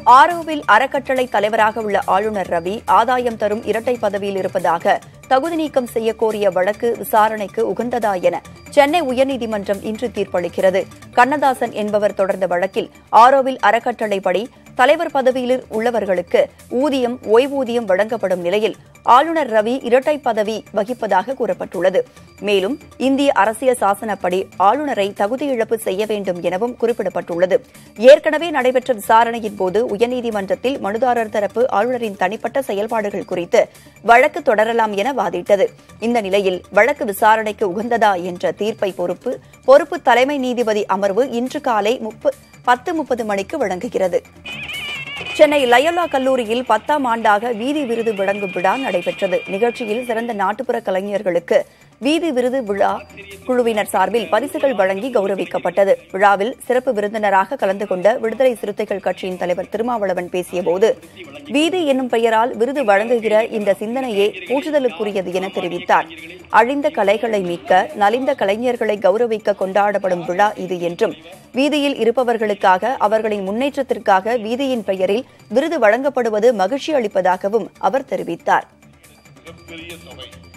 ஆரோவில் அறக்கட்டளை தலைவராக உள்ள ஆளுநர் ரவி ஆதாயம் தரும் இரட்டை பதவியில் இருப்பதாக தகுதி நீக்கம் செய்ய கோரிய வழக்கு விசாரணைக்கு உகந்ததா என சென்னை உயர்நீதிமன்றம் இன்று தீர்ப்பளிக்கிறது கண்ணதாசன் என்பவர் தொடர்ந்த வழக்கில் ஆரோவில் அறக்கட்டளைப்படி தலைவர் பதவியில் உள்ளவர்களுக்கு ஊதியம் ஓய்வூதியம் வழங்கப்படும் நிலையில் ஆளுநர் ரவி இரட்டை பதவி வகிப்பதாக கூறப்பட்டுள்ளது மேலும் இந்திய அரசியல் சாசனப்படி ஆளுநரை தகுதி இழப்பு செய்ய வேண்டும் எனவும் குறிப்பிடப்பட்டுள்ளது ஏற்கனவே நடைபெற்ற விசாரணையின் போது உயர்நீதிமன்றத்தில் மனுதாரர் தரப்பு ஆளுநரின் தனிப்பட்ட செயல்பாடுகள் குறித்து வழக்கு தொடரலாம் என வாதிட்டது இந்த நிலையில் வழக்கு விசாரணைக்கு உகந்ததா என்ற தீர்ப்பை பொறுப்பு பொறுப்பு தலைமை நீதிபதி அமர்வு இன்று காலை முப்ப- பத்து முப்பது மணிக்கு வழங்குகிறது சென்னை லயோலா கல்லூரியில் பத்தாம் ஆண்டாக வீதி விருது வழங்கும் விழா நடைபெற்றது நிகழ்ச்சியில் சிறந்த நாட்டுப்புற கலைஞர்களுக்கு வீதி விருது விழா குழுவினர் சார்பில் பரிசுகள் வழங்கி கௌரவிக்கப்பட்டது விழாவில் சிறப்பு விருந்தினராக கலந்து கொண்ட விடுதலை சிறுத்தைகள் கட்சியின் தலைவர் திருமாவளவன் பேசியபோது வீதி என்னும் பெயரால் விருது வழங்குகிற இந்த சிந்தனையே போற்றுதலுக்குரியது என தெரிவித்தார் அழிந்த கலைகளை மீட்க நலிந்த கலைஞர்களை கௌரவிக்க கொண்டாடப்படும் விழா இது என்றும் வீதியில் இருப்பவர்களுக்காக அவர்களின் முன்னேற்றத்திற்காக வீதியின் பெயரில் விருது வழங்கப்படுவது மகிழ்ச்சி அளிப்பதாகவும் அவர் தெரிவித்தார் மிகப்பெரிய தொகை